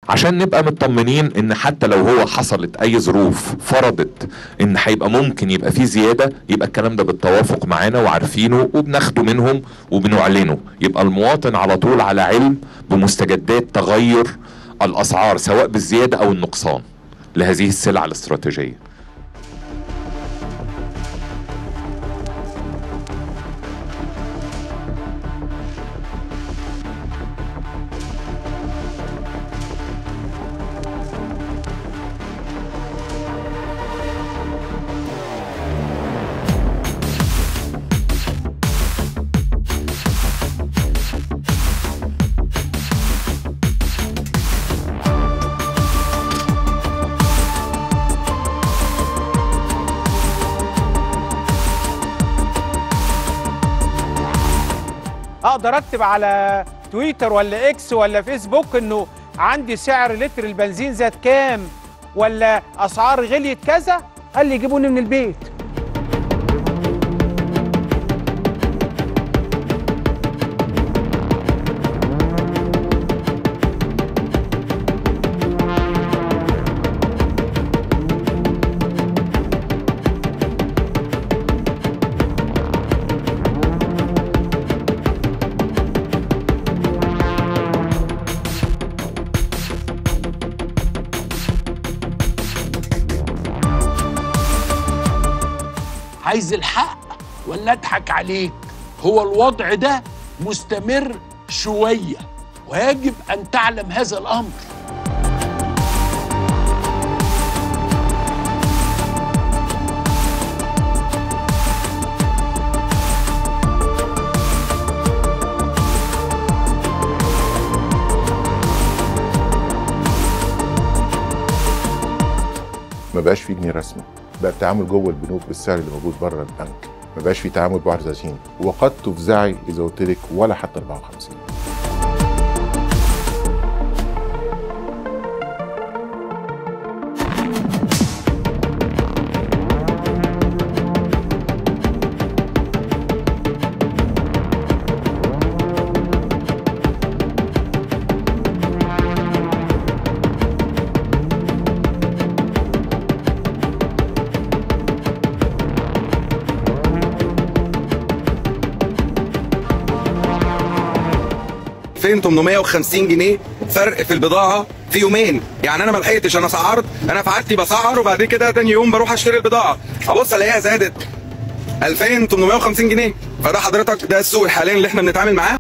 عشان نبقى مطمنين ان حتى لو هو حصلت اي ظروف فرضت ان هيبقى ممكن يبقى في زياده يبقى الكلام ده بالتوافق معانا وعارفينه وبناخده منهم وبنعلنه يبقى المواطن على طول على علم بمستجدات تغير الاسعار سواء بالزياده او النقصان لهذه السلع الاستراتيجيه اقدر اكتب على تويتر ولا اكس ولا فيسبوك انه عندي سعر لتر البنزين زاد كام ولا اسعار غليت كذا قال لي يجيبوني من البيت عايز الحق ولا اضحك عليك هو الوضع ده مستمر شويه ويجب ان تعلم هذا الامر ما بقاش في جنيه رسمي بقى التعامل جوه البنوك بالسعر اللي موجود بره البنك ما بقاش في تعامل ب 31 وقد تفزعي اذا قلت لك ولا حتى 54 2850 جنيه فرق في البضاعه في يومين يعني انا ما لحقتش انا سعرت انا في عادتي بسعر وبعد كده تاني يوم بروح اشتري البضاعه ابص الاقيها زادت 2850 جنيه فده حضرتك ده السوق الحالي اللي احنا بنتعامل معاه